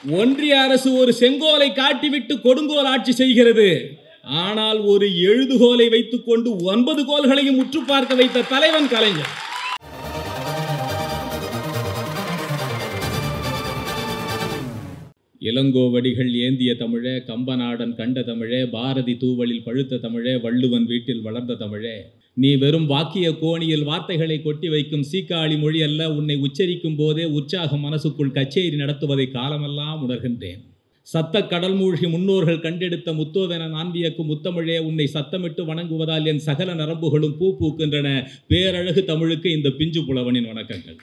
ஒன்றிய அரசு ஒரு செங்கோலை காட்டிவிட்டு கொடுங்கோல் ஆட்சி செய்கிறது ஆனால் ஒரு எழுதுகோலை வைத்துக்கொண்டு ஒன்பது கோல்களையும் உற்று பார்க்க வைத்த தலைவன் கலைஞர் இளங்கோவடிகள் ஏந்திய தமிழே கம்பநாடன் கண்ட தமிழே பாரதி தூவலில் பழுத்த தமிழே வள்ளுவன் வீட்டில் வளர்ந்த தமிழே நீ வெறும் வாக்கிய கோணியில் வார்த்தைகளை கொட்டி வைக்கும் சீக்காளி மொழி அல்ல உன்னை உச்சரிக்கும் போதே உற்சாக மனசுக்குள் கச்சேரி நடத்துவதை காலமெல்லாம் உணர்கின்றேன் சத்த கடல் மூழ்கி முன்னோர்கள் கண்டெடுத்த முத்தோவென நான் வியக்கும் முத்தமிழே உன்னை சத்தமிட்டு வணங்குவதால் என் சகல நரம்புகளும் பூ பூக்கின்றன பேரழகு தமிழுக்கு இந்த பிஞ்சு புலவனின் வணக்கங்கள்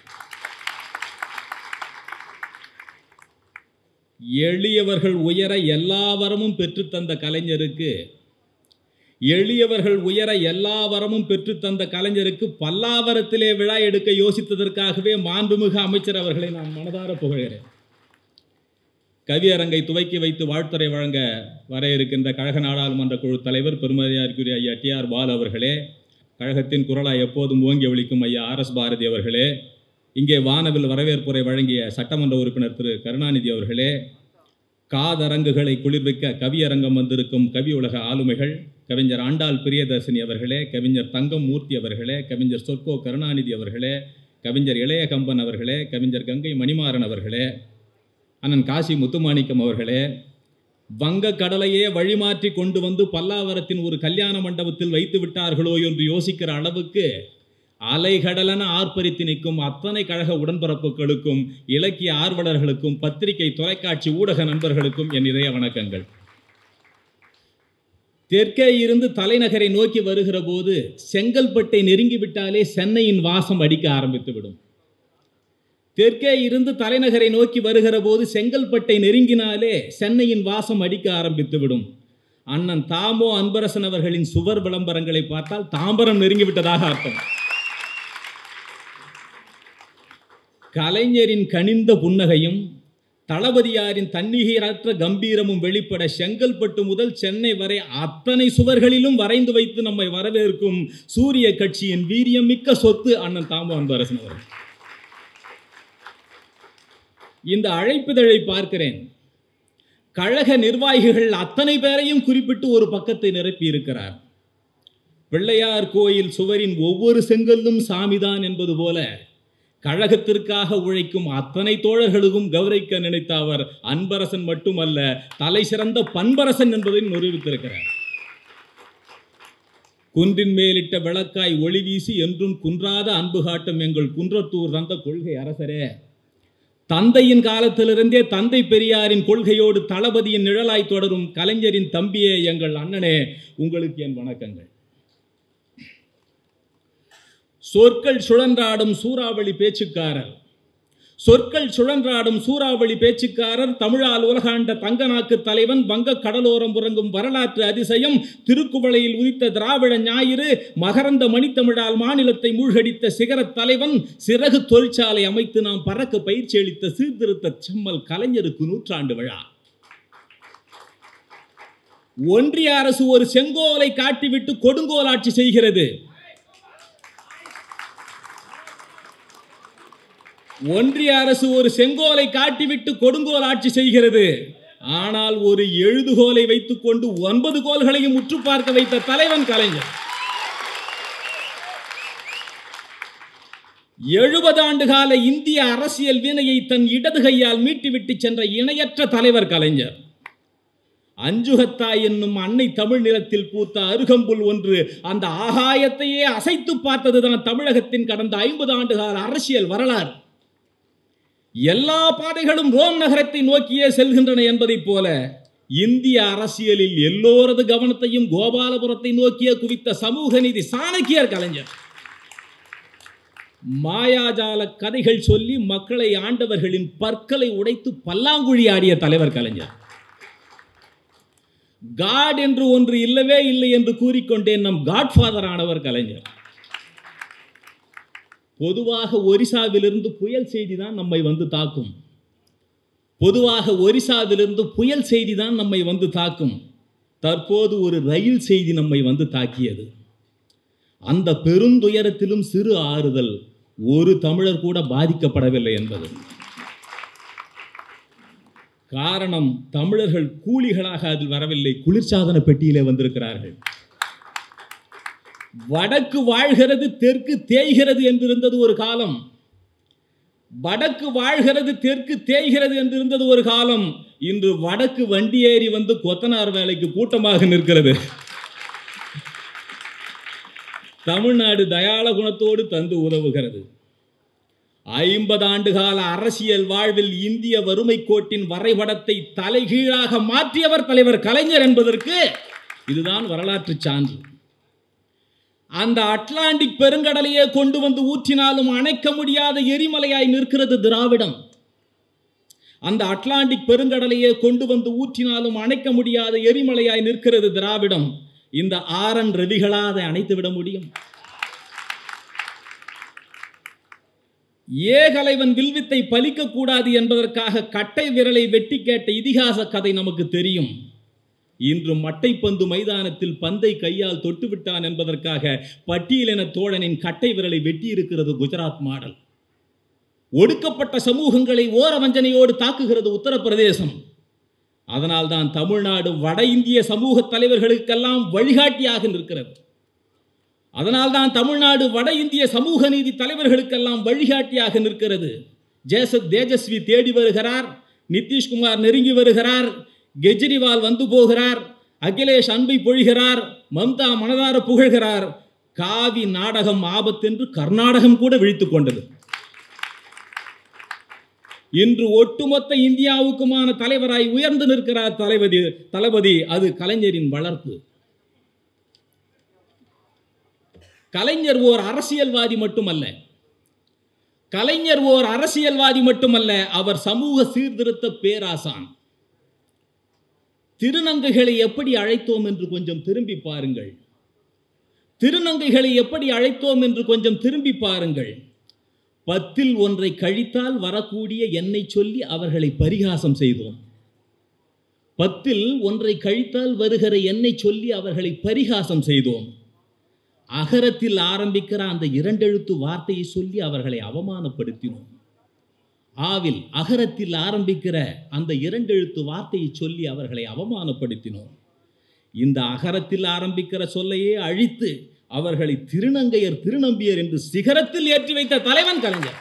எளியவர்கள் உயர எல்லா வரமும் பெற்றுத்தந்த கலைஞருக்கு எளியவர்கள் உயர எல்லா வரமும் பெற்றுத்தந்த கலைஞருக்கு பல்லாவரத்திலே விழா எடுக்க யோசித்ததற்காகவே மாண்புமிகு அமைச்சர் அவர்களை நான் மனதார புகழ்கிறேன் கவியரங்கை துவக்கி வைத்து வாழ்த்துறை வழங்க வர இருக்கின்ற கழக நாடாளுமன்ற குழு தலைவர் பெருமதியாருக்குரிய ஐயா டி ஆர் பால் அவர்களே கழகத்தின் குரலாய் எப்போதும் ஓங்கி ஒழிக்கும் ஐயா ஆர் எஸ் பாரதி அவர்களே இங்கே வானவில் வரவேற்புரை வழங்கிய சட்டமன்ற உறுப்பினர் திரு கருணாநிதி அவர்களே காதரங்குகளை குளிர்விக்க கவியரங்கம் வந்திருக்கும் கவி உலக ஆளுமைகள் கவிஞர் ஆண்டாள் பிரியதர்சினி அவர்களே கவிஞர் தங்கம் மூர்த்தி அவர்களே கவிஞர் சொற்கோ கருணாநிதி அவர்களே கவிஞர் இளைய கம்பன் அவர்களே கவிஞர் கங்கை மணிமாறன் அவர்களே அண்ணன் காசி முத்துமாணிக்கம் அவர்களே வங்க கடலையே வழிமாற்றி கொண்டு வந்து பல்லாவரத்தின் ஒரு கல்யாண மண்டபத்தில் வைத்து விட்டார்களோ என்று யோசிக்கிற அளவுக்கு அலைகடலென ஆர்ப்பரித்து நிற்கும் அத்தனை கழக உடன்பிறப்புகளுக்கும் இலக்கிய ஆர்வலர்களுக்கும் பத்திரிகை தொலைக்காட்சி ஊடக நண்பர்களுக்கும் என் இதய வணக்கங்கள் தெற்கே இருந்து தலைநகரை நோக்கி வருகிற போது செங்கல்பட்டை நெருங்கிவிட்டாலே சென்னையின் வாசம் அடிக்க ஆரம்பித்து விடும் தெற்கே இருந்து தலைநகரை நோக்கி வருகிற போது செங்கல்பட்டை நெருங்கினாலே சென்னையின் வாசம் அடிக்க ஆரம்பித்து விடும் அண்ணன் தாமோ அன்பரசன் அவர்களின் சுவர் விளம்பரங்களை பார்த்தால் தாம்பரம் நெருங்கிவிட்டதாக அர்த்தம் கலைஞரின் கனிந்த புன்னகையும் தளபதியாரின் தன்னிகரற்ற கம்பீரமும் வெளிப்பட செங்கல்பட்டு முதல் சென்னை வரை அத்தனை சுவர்களிலும் வரைந்து வைத்து நம்மை வரவேற்கும் சூரிய கட்சியின் வீரியம் மிக்க சொத்து அண்ணன் தாமோ அன்பரசன் அவர்கள் இந்த அழைப்புதழை பார்க்கிறேன் கழக நிர்வாகிகள் அத்தனை பேரையும் குறிப்பிட்டு ஒரு பக்கத்தை நிரப்பி இருக்கிறார் பிள்ளையார் கோயில் சுவரின் ஒவ்வொரு செங்கல்லும் சாமிதான் என்பது போல கழகத்திற்காக உழைக்கும் அத்தனை தோழர்களுக்கும் கௌரவிக்க நினைத்த அவர் அன்பரசன் மட்டுமல்ல தலை சிறந்த பண்பரசன் என்பதை நிரூபித்திருக்கிறார் குன்றின் மேலிட்ட விளக்காய் ஒளி வீசி என்றும் குன்றாத அன்பு காட்டும் எங்கள் குன்றத்தூர் தந்த கொள்கை அரசரே தந்தையின் காலத்திலிருந்தே தந்தை பெரியாரின் கொள்கையோடு தளபதியின் நிழலாய் தொடரும் கலைஞரின் தம்பியே எங்கள் அண்ணனே உங்களுக்கு என் வணக்கங்கள் சொற்கள் சுழன்றாடும் சூறாவளி பேச்சுக்காரர் சொற்கள் சுழன்றாடும் சூறாவளி பேச்சுக்காரர் தமிழால் உலகாண்ட தங்கநாக்கு தலைவன் வங்க கடலோரம் உறங்கும் வரலாற்று அதிசயம் திருக்குவளையில் உதித்த திராவிட ஞாயிறு மகரந்த மணித்தமிழால் மாநிலத்தை மூழ்கடித்த சிகரத் தலைவன் சிறகு தொழிற்சாலை அமைத்து நாம் பறக்க பயிற்சி அளித்த சீர்திருத்த செம்மல் கலைஞருக்கு நூற்றாண்டு விழா ஒன்றிய அரசு ஒரு செங்கோலை காட்டிவிட்டு கொடுங்கோல் ஆட்சி செய்கிறது ஒன்றிய அரசு ஒரு செங்கோலை காட்டிவிட்டு கொடுங்கோல் ஆட்சி செய்கிறது ஆனால் ஒரு எழுதுகோலை வைத்துக்கொண்டு ஒன்பது கோல்களையும் உற்று பார்க்க வைத்த தலைவன் கலைஞர் எழுபது ஆண்டு கால இந்திய அரசியல் வீணையை தன் இடது கையால் மீட்டிவிட்டு சென்ற இணையற்ற தலைவர் கலைஞர் அஞ்சுகத்தாய் என்னும் அன்னை தமிழ் நிலத்தில் பூத்த அருகம்புல் ஒன்று அந்த ஆகாயத்தையே அசைத்து பார்த்ததுதான் தமிழகத்தின் கடந்த ஐம்பது ஆண்டு கால அரசியல் வரலாறு எல்லா பாதைகளும் ரோம் நகரத்தை நோக்கியே செல்கின்றன என்பதைப் போல இந்திய அரசியலில் எல்லோரது கவனத்தையும் கோபாலபுரத்தை நோக்கியே குவித்த சமூக நீதி சாணக்கியர் கலைஞர் மாயாஜால கதைகள் சொல்லி மக்களை ஆண்டவர்களின் பற்களை உடைத்து பல்லாங்குழி ஆடிய தலைவர் கலைஞர் காட் என்று ஒன்று இல்லவே இல்லை என்று கூறிக்கொண்டே நம் காட்ஃபாதர் ஆனவர் கலைஞர் பொதுவாக ஒரிசாவிலிருந்து புயல் செய்தி தான் நம்மை வந்து தாக்கும் பொதுவாக ஒரிசாவிலிருந்து புயல் செய்தி தான் நம்மை வந்து தாக்கும் தற்போது ஒரு ரயில் செய்தி நம்மை வந்து தாக்கியது அந்த பெருந்துயரத்திலும் சிறு ஆறுதல் ஒரு தமிழர் கூட பாதிக்கப்படவில்லை என்பது காரணம் தமிழர்கள் கூலிகளாக அதில் வரவில்லை குளிர்சாதன பெட்டியிலே வந்திருக்கிறார்கள் வடக்கு வாழ்கிறது தெற்கு தேய்கிறது என்றிருந்தது ஒரு காலம் வடக்கு வாழ்கிறது தெற்கு தேய்கிறது என்றிருந்தது ஒரு காலம் இன்று வடக்கு வண்டி ஏறி வந்து கொத்தனார் வேலைக்கு கூட்டமாக நிற்கிறது தமிழ்நாடு தயாள குணத்தோடு தந்து உதவுகிறது ஐம்பது ஆண்டு கால அரசியல் வாழ்வில் இந்திய வறுமை கோட்டின் வரைபடத்தை தலைகீழாக மாற்றியவர் தலைவர் கலைஞர் என்பதற்கு இதுதான் வரலாற்று சான்று அந்த அட்லாண்டிக் பெருங்கடலையே கொண்டு வந்து ஊற்றினாலும் அணைக்க முடியாத எரிமலையாய் நிற்கிறது திராவிடம் அந்த அட்லாண்டிக் பெருங்கடலையே கொண்டு வந்து ஊற்றினாலும் அணைக்க முடியாத எரிமலையாய் நிற்கிறது திராவிடம் இந்த ஆரன் ரவிகளா அதை அணைத்து விட முடியும் ஏகலைவன் வில்வித்தை பலிக்க கூடாது என்பதற்காக கட்டை விரலை வெட்டி கேட்ட இதிகாச கதை நமக்கு தெரியும் இன்று மட்டைப்பந்து மைதானத்தில் பந்தை கையால் தொட்டுவிட்டான் என்பதற்காக பட்டியலின தோழனின் கட்டை விரலை வெட்டி இருக்கிறது குஜராத் மாடல் ஒடுக்கப்பட்ட சமூகங்களை ஓரவஞ்சனையோடு தாக்குகிறது உத்தரப்பிரதேசம் அதனால்தான் தமிழ்நாடு வட இந்திய சமூக தலைவர்களுக்கெல்லாம் வழிகாட்டியாக நிற்கிறது அதனால்தான் தமிழ்நாடு வட இந்திய சமூக நீதி தலைவர்களுக்கெல்லாம் வழிகாட்டியாக நிற்கிறது ஜேச தேஜஸ்வி தேடி வருகிறார் நிதிஷ்குமார் நெருங்கி வருகிறார் கெஜ்ரிவால் வந்து போகிறார் அகிலேஷ் அன்பை பொழிகிறார் மம்தா மனதார புகழ்கிறார் காவி நாடகம் ஆபத்தென்று கர்நாடகம் கூட விழித்துக் கொண்டது இன்று ஒட்டுமொத்த இந்தியாவுக்குமான தலைவராய் உயர்ந்து நிற்கிறார் தளபதி தளபதி அது கலைஞரின் வளர்ப்பு கலைஞர் ஓர் அரசியல்வாதி மட்டுமல்ல கலைஞர் ஓர் அரசியல்வாதி மட்டுமல்ல அவர் சமூக சீர்திருத்த பேராசான் திருநங்கைகளை எப்படி அழைத்தோம் என்று கொஞ்சம் திரும்பி பாருங்கள் திருநங்கைகளை எப்படி அழைத்தோம் என்று கொஞ்சம் திரும்பி பாருங்கள் பத்தில் ஒன்றை கழித்தால் வரக்கூடிய எண்ணை சொல்லி அவர்களை பரிகாசம் செய்தோம் பத்தில் ஒன்றை கழித்தால் வருகிற எண்ணை சொல்லி அவர்களை பரிகாசம் செய்தோம் அகரத்தில் ஆரம்பிக்கிற அந்த இரண்டெழுத்து வார்த்தையை சொல்லி அவர்களை அவமானப்படுத்தினோம் ஆவில் அகரத்தில் ஆரம்பிக்கிற அந்த இரண்டெழுத்து வார்த்தையை சொல்லி அவர்களை அவமானப்படுத்தினோம் இந்த அகரத்தில் ஆரம்பிக்கிற சொல்லையே அழித்து அவர்களை திருநங்கையர் திருநம்பியர் என்று சிகரத்தில் ஏற்றி வைத்த தலைவன் கலைஞர்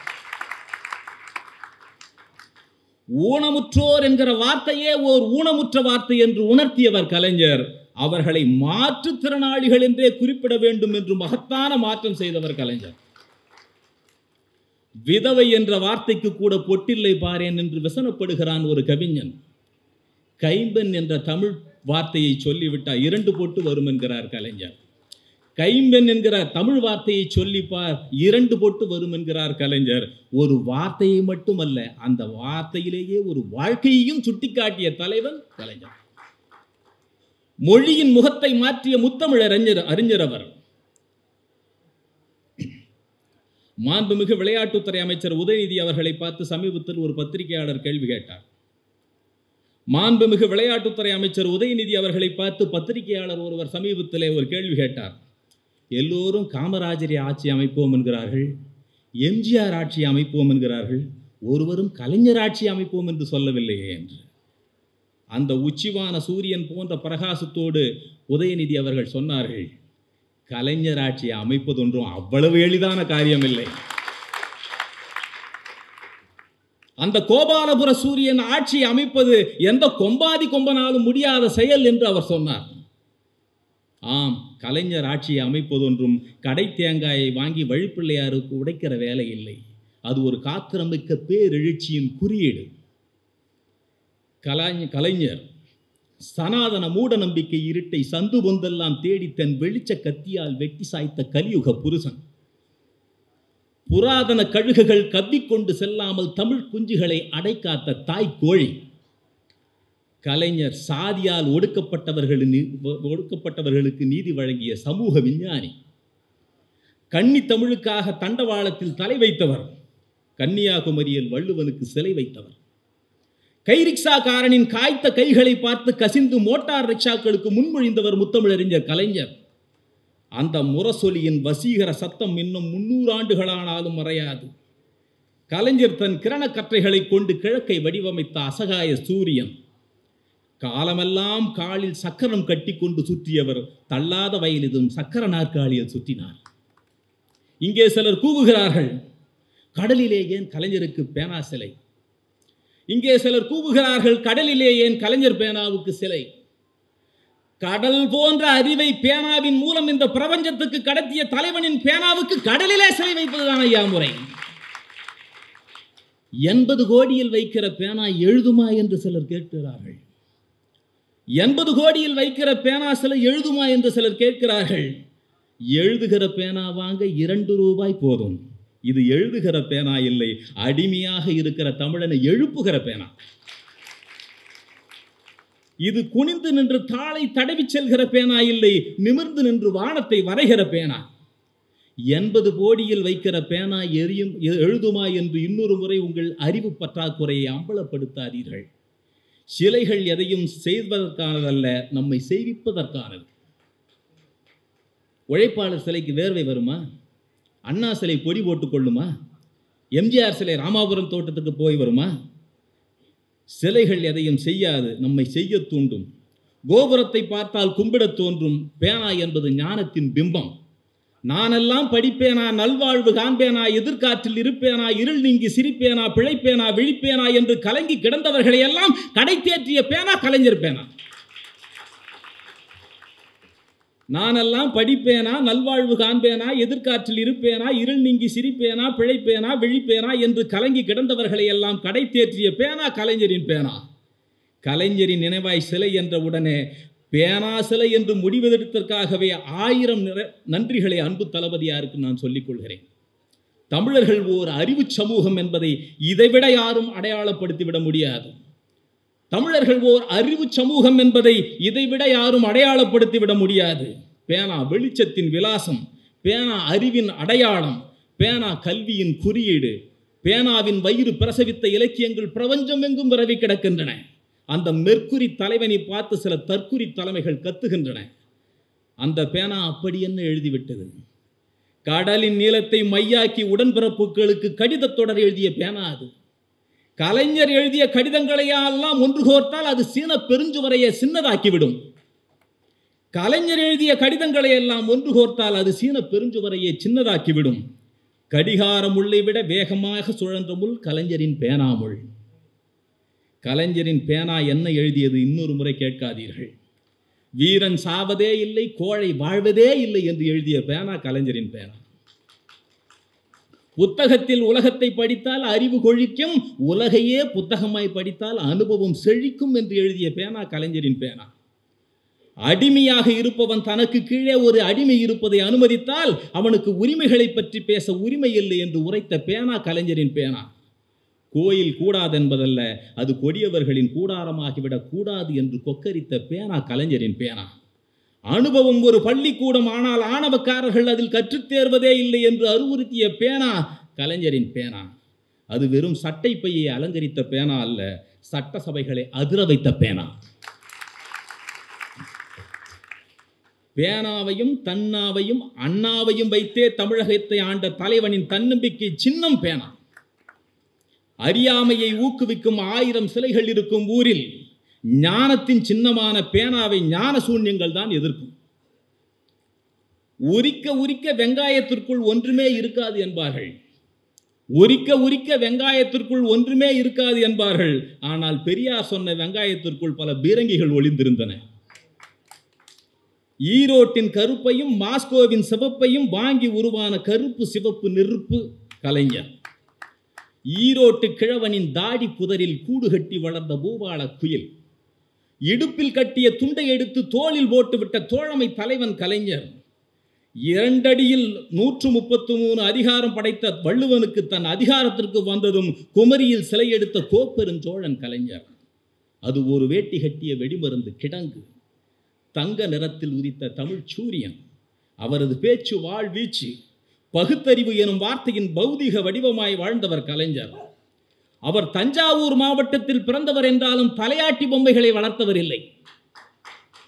ஊனமுற்றோர் என்கிற வார்த்தையே ஓர் ஊனமுற்ற வார்த்தை என்று உணர்த்தியவர் கலைஞர் அவர்களை மாற்றுத்திறனாளிகள் என்றே குறிப்பிட வேண்டும் என்று மகத்தான மாற்றம் செய்தவர் கலைஞர் விதவை என்ற வார்த்தைக்கு கூட பொட்டில்லை பாரேன் என்று விசனப்படுகிறான் ஒரு கவிஞன் கைம்பெண் என்ற தமிழ் வார்த்தையை சொல்லிவிட்டால் இரண்டு பொட்டு வரும் என்கிறார் கலைஞர் கைம்பெண் என்கிற தமிழ் வார்த்தையை சொல்லிப்பார் இரண்டு பொட்டு வரும் என்கிறார் கலைஞர் ஒரு வார்த்தையை மட்டுமல்ல அந்த வார்த்தையிலேயே ஒரு வாழ்க்கையையும் சுட்டிக்காட்டிய தலைவன் கலைஞர் மொழியின் முகத்தை மாற்றிய முத்தமிழ் அறிஞர் அறிஞர் அவர் மாண்புமிகு விளையாட்டுத்துறை அமைச்சர் உதயநிதி அவர்களை பார்த்து சமீபத்தில் ஒரு பத்திரிகையாளர் கேள்வி கேட்டார் மாண்புமிகு விளையாட்டுத்துறை அமைச்சர் உதயநிதி அவர்களை பார்த்து பத்திரிகையாளர் ஒருவர் சமீபத்திலே ஒரு கேள்வி கேட்டார் எல்லோரும் காமராஜரை ஆட்சி அமைப்போம் என்கிறார்கள் எம்ஜிஆர் ஆட்சி அமைப்போம் என்கிறார்கள் ஒருவரும் கலைஞர் ஆட்சி அமைப்போம் என்று சொல்லவில்லையே என்று அந்த உச்சிவான சூரியன் போன்ற பிரகாசத்தோடு உதயநிதி அவர்கள் சொன்னார்கள் கலைஞர் ஆட்சியை அமைப்பதொன்றும் அவ்வளவு எளிதான காரியமில்லை அந்த கோபாலபுர சூரியன் ஆட்சியை அமைப்பது எந்த கொம்பாதி கொம்பனாலும் முடியாத செயல் என்று அவர் சொன்னார் ஆம் கலைஞர் ஆட்சியை அமைப்பதொன்றும் கடை தேங்காயை வாங்கி வழிப்பிள்ளையாருக்கு உடைக்கிற வேலை இல்லை அது ஒரு காத்திரமிக்க பேரெழுச்சியின் குறியீடு கலை கலைஞர் சனாதன மூட நம்பிக்கை இருட்டை சந்து பொந்தெல்லாம் தேடி தன் வெளிச்ச கத்தியால் வெட்டி சாய்த்த கலியுக புருஷன் புராதன கழுகுகள் கவ்விக்கொண்டு செல்லாமல் தமிழ் குஞ்சுகளை அடைக்காத்த தாய் கோழி கலைஞர் சாதியால் ஒடுக்கப்பட்டவர்களின் ஒடுக்கப்பட்டவர்களுக்கு நீதி வழங்கிய சமூக விஞ்ஞானி கன்னி தமிழுக்காக தண்டவாளத்தில் தலை வைத்தவர் கன்னியாகுமரியில் வள்ளுவனுக்கு சிலை வைத்தவர் கை ரிக்ஷாக்காரனின் காய்த்த கைகளை பார்த்து கசிந்து மோட்டார் ரிக்ஷாக்களுக்கு முன்மொழிந்தவர் முத்தமிழறிஞர் கலைஞர் அந்த முரசொலியின் வசீகர சத்தம் இன்னும் முன்னூறு ஆண்டுகளானாலும் மறையாது கலைஞர் தன் கிரணக்கற்றைகளை கொண்டு கிழக்கை வடிவமைத்த அசகாய சூரியன் காலமெல்லாம் காலில் சக்கரம் கட்டி கொண்டு சுற்றியவர் தள்ளாத வயலிதும் சக்கர நாற்காலியில் சுற்றினார் இங்கே சிலர் கூவுகிறார்கள் கடலிலே ஏன் கலைஞருக்கு பேனா சிலை இங்கே சிலர் கூவுகிறார்கள் கடலிலே ஏன் கலைஞர் பேனாவுக்கு சிலை கடல் போன்ற அறிவை பேனாவின் மூலம் இந்த பிரபஞ்சத்துக்கு கடத்திய தலைவனின் பேனாவுக்கு கடலிலே சிலை வைப்பதுதான் ஐயா முறை எண்பது கோடியில் வைக்கிற பேனா எழுதுமா என்று சிலர் கேட்கிறார்கள் எண்பது கோடியில் வைக்கிற பேனா சில எழுதுமா என்று சிலர் கேட்கிறார்கள் எழுதுகிற பேனா வாங்க இரண்டு ரூபாய் போதும் இது எழுதுகிற பேனா இல்லை அடிமையாக இருக்கிற தமிழனை எழுப்புகிற பேனா இது குனிந்து நின்று தாளை தடவி செல்கிற பேனா இல்லை நிமிர்ந்து நின்று வானத்தை வரைகிற பேனா எண்பது கோடியில் வைக்கிற பேனா எரியும் எழுதுமா என்று இன்னொரு முறை உங்கள் அறிவு பற்றாக்குறையை அம்பலப்படுத்தாதீர்கள் சிலைகள் எதையும் செய்வதற்கானதல்ல நம்மை செய்விப்பதற்கானது உழைப்பாளர் சிலைக்கு வேர்வை வருமா அண்ணா சிலை பொடி போட்டுக் கொள்ளுமா எம்ஜிஆர் சிலை ராமாபுரம் தோட்டத்துக்கு போய் வருமா சிலைகள் எதையும் செய்யாது நம்மை செய்ய தூண்டும் கோபுரத்தை பார்த்தால் கும்பிடத் தோன்றும் பேனா என்பது ஞானத்தின் பிம்பம் நானெல்லாம் படிப்பேனா நல்வாழ்வு காண்பேனா எதிர்காற்றில் இருப்பேனா இருள் நீங்கி சிரிப்பேனா பிழைப்பேனா விழிப்பேனா என்று கலங்கி கிடந்தவர்களை எல்லாம் கடை தேற்றிய பேனா கலைஞர் பேனா நானெல்லாம் படிப்பேனா நல்வாழ்வு காண்பேனா எதிர்காற்றில் இருப்பேனா இருள் நீங்கி சிரிப்பேனா பிழைப்பேனா விழிப்பேனா என்று கலங்கி கிடந்தவர்களை எல்லாம் கடை தேற்றிய பேனா கலைஞரின் பேனா கலைஞரின் நினைவாய் சிலை என்ற உடனே பேனா சிலை என்று முடிவெடுத்ததற்காகவே ஆயிரம் நிற நன்றிகளை அன்பு தளபதியாருக்கு நான் சொல்லிக் கொள்கிறேன் தமிழர்கள் ஓர் அறிவு சமூகம் என்பதை இதைவிட யாரும் அடையாளப்படுத்திவிட முடியாது தமிழர்கள் ஓர் அறிவு சமூகம் என்பதை இதைவிட யாரும் அடையாளப்படுத்திவிட முடியாது பேனா வெளிச்சத்தின் விலாசம் பேனா அறிவின் அடையாளம் பேனா கல்வியின் குறியீடு பேனாவின் வயிறு பிரசவித்த இலக்கியங்கள் பிரபஞ்சம் எங்கும் விரவி கிடக்கின்றன அந்த மெர்க்குரி தலைவனை பார்த்து சில தற்குறி தலைமைகள் கத்துகின்றன அந்த பேனா அப்படி என்ன எழுதிவிட்டது கடலின் நீளத்தை மையாக்கி உடன்பிறப்புகளுக்கு கடிதத் தொடர் எழுதிய பேனா அது கலைஞர் எழுதிய கடிதங்களையெல்லாம் ஒன்று கோர்த்தால் அது சீன பெருஞ்சுவரையை சின்னதாக்கிவிடும் கலைஞர் எழுதிய கடிதங்களை எல்லாம் ஒன்று கோர்த்தால் அது சீன பெருஞ்சுவரையை சின்னதாக்கிவிடும் கடிகாரம் உள்ளை விட வேகமாக சுழன்ற முள் கலைஞரின் பேனாமுள் கலைஞரின் பேனா என்ன எழுதியது இன்னொரு முறை கேட்காதீர்கள் வீரன் சாவதே இல்லை கோழை வாழ்வதே இல்லை என்று எழுதிய பேனா கலைஞரின் பேனா புத்தகத்தில் உலகத்தை படித்தால் அறிவு கொழிக்கும் உலகையே புத்தகமாய் படித்தால் அனுபவம் செழிக்கும் என்று எழுதிய பேனா கலைஞரின் பேனா அடிமையாக இருப்பவன் தனக்கு கீழே ஒரு அடிமை இருப்பதை அனுமதித்தால் அவனுக்கு உரிமைகளை பற்றி பேச உரிமை இல்லை என்று உரைத்த பேனா கலைஞரின் பேனா கோயில் கூடாது என்பதல்ல அது கொடியவர்களின் கூடாரமாகிவிடக் கூடாது என்று கொக்கரித்த பேனா கலைஞரின் பேனா அனுபவம் ஒரு பள்ளிக்கூடம் ஆனால் ஆணவக்காரர்கள் அதில் கற்றுத் தேர்வதே இல்லை என்று அறிவுறுத்திய பேனா கலைஞரின் பேனா அது வெறும் சட்டை பையை அலங்கரித்த பேனா அல்ல சட்டசபைகளை அதிர வைத்த பேனா பேனாவையும் தன்னாவையும் அண்ணாவையும் வைத்தே தமிழகத்தை ஆண்ட தலைவனின் தன்னம்பிக்கை சின்னம் பேனா அறியாமையை ஊக்குவிக்கும் ஆயிரம் சிலைகள் இருக்கும் ஊரில் ஞானத்தின் சின்னமான பேனாவை ஞான சூன்யங்கள் தான் எதிர்க்கும் உரிக்க உரிக்க வெங்காயத்திற்குள் ஒன்றுமே இருக்காது என்பார்கள் உரிக்க உரிக்க வெங்காயத்திற்குள் ஒன்றுமே இருக்காது என்பார்கள் ஆனால் பெரியார் சொன்ன வெங்காயத்திற்குள் பல பீரங்கிகள் ஒளிந்திருந்தன ஈரோட்டின் கருப்பையும் மாஸ்கோவின் சிவப்பையும் வாங்கி உருவான கருப்பு சிவப்பு நெருப்பு கலைஞர் ஈரோட்டு கிழவனின் தாடி புதரில் கூடு கட்டி வளர்ந்த பூபால குயில் இடுப்பில் கட்டிய துண்டை எடுத்து தோளில் போட்டுவிட்ட தோழமை தலைவன் கலைஞர் இரண்டடியில் நூற்று முப்பத்து மூணு அதிகாரம் படைத்த வள்ளுவனுக்கு தன் அதிகாரத்திற்கு வந்ததும் குமரியில் சிலை எடுத்த கோப்பெருஞ்சோழன் கலைஞர் அது ஒரு வேட்டி கட்டிய வெடிமருந்து கிடங்கு தங்க நிறத்தில் உதித்த தமிழ் சூரியன் அவரது பேச்சு வாழ்வீச்சு பகுத்தறிவு எனும் வார்த்தையின் பௌதிக வடிவமாய் வாழ்ந்தவர் கலைஞர் அவர் தஞ்சாவூர் மாவட்டத்தில் பிறந்தவர் என்றாலும் தலையாட்டி பொம்மைகளை வளர்த்தவர் இல்லை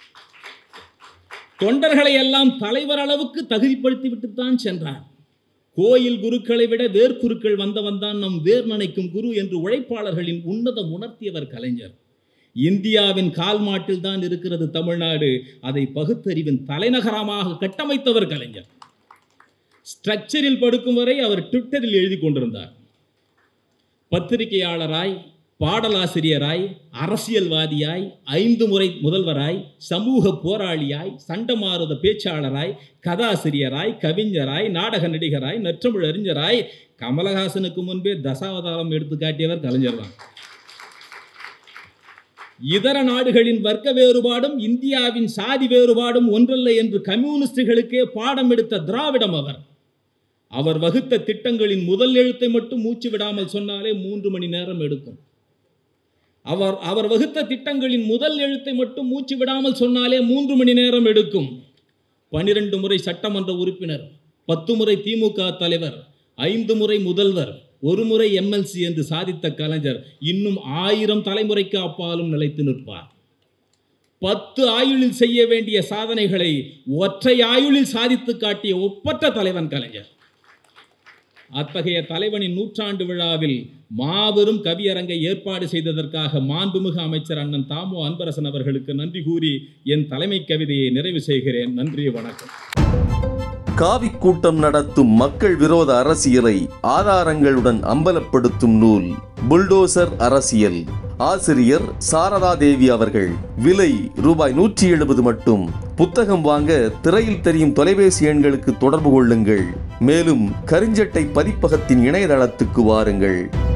தொண்டர்களை எல்லாம் தலைவர் அளவுக்கு தகுதிப்படுத்தி விட்டுத்தான் சென்றார் கோயில் குருக்களை விட வேர்க்குருக்கள் வந்தவன் தான் நம் வேர் நனைக்கும் குரு என்று உழைப்பாளர்களின் உன்னதம் உணர்த்தியவர் கலைஞர் இந்தியாவின் கால் மாட்டில் தான் இருக்கிறது தமிழ்நாடு அதை பகுத்தறிவின் தலைநகரமாக கட்டமைத்தவர் கலைஞர் ஸ்ட்ரக்சரில் படுக்கும் வரை அவர் ட்விட்டரில் எழுதி கொண்டிருந்தார் பத்திரிகையாளராய் பாடலாசிரியராய் அரசியல்வாதியாய் ஐந்து முறை முதல்வராய் சமூக போராளியாய் சண்டமாறுத பேச்சாளராய் கதாசிரியராய் கவிஞராய் நாடக நடிகராய் நற்றமிழ் அறிஞராய் கமலஹாசனுக்கு முன்பே தசாவதாரம் எடுத்து காட்டியவர் கலைஞர் தான் இதர நாடுகளின் வர்க்க வேறுபாடும் இந்தியாவின் சாதி வேறுபாடும் ஒன்றல்ல என்று கம்யூனிஸ்டுகளுக்கே பாடம் எடுத்த திராவிடம் அவர் அவர் வகுத்த திட்டங்களின் முதல் எழுத்தை மட்டும் மூச்சு விடாமல் சொன்னாலே மூன்று மணி நேரம் எடுக்கும் அவர் அவர் வகுத்த திட்டங்களின் முதல் எழுத்தை மட்டும் மூச்சு விடாமல் சொன்னாலே மூன்று மணி நேரம் எடுக்கும் பனிரெண்டு முறை சட்டமன்ற உறுப்பினர் பத்து முறை திமுக தலைவர் ஐந்து முறை முதல்வர் ஒரு முறை எம்எல்சி என்று சாதித்த கலைஞர் இன்னும் ஆயிரம் தலைமுறைக்கு அப்பாலும் நிலைத்து நிற்பார் பத்து ஆயுளில் செய்ய வேண்டிய சாதனைகளை ஒற்றை ஆயுளில் சாதித்து காட்டிய ஒப்பற்ற தலைவன் கலைஞர் அத்தகைய தலைவனின் நூற்றாண்டு விழாவில் மாபெரும் கவியரங்கை ஏற்பாடு செய்ததற்காக மாண்புமிகு அமைச்சர் அண்ணன் தாமோ அன்பரசன் அவர்களுக்கு நன்றி கூறி என் தலைமை கவிதையை நிறைவு செய்கிறேன் நன்றி வணக்கம் காவி கூட்டம் நடத்தும் மக்கள் விரோத அரசியலை ஆதாரங்களுடன் அம்பலப்படுத்தும் நூல் புல்டோசர் அரசியல் ஆசிரியர் சாரதா தேவி அவர்கள் விலை ரூபாய் நூற்றி எழுபது மட்டும் புத்தகம் வாங்க திரையில் தெரியும் தொலைபேசி எண்களுக்கு தொடர்பு கொள்ளுங்கள் மேலும் கருஞ்சட்டை பதிப்பகத்தின் இணையதளத்துக்கு வாருங்கள்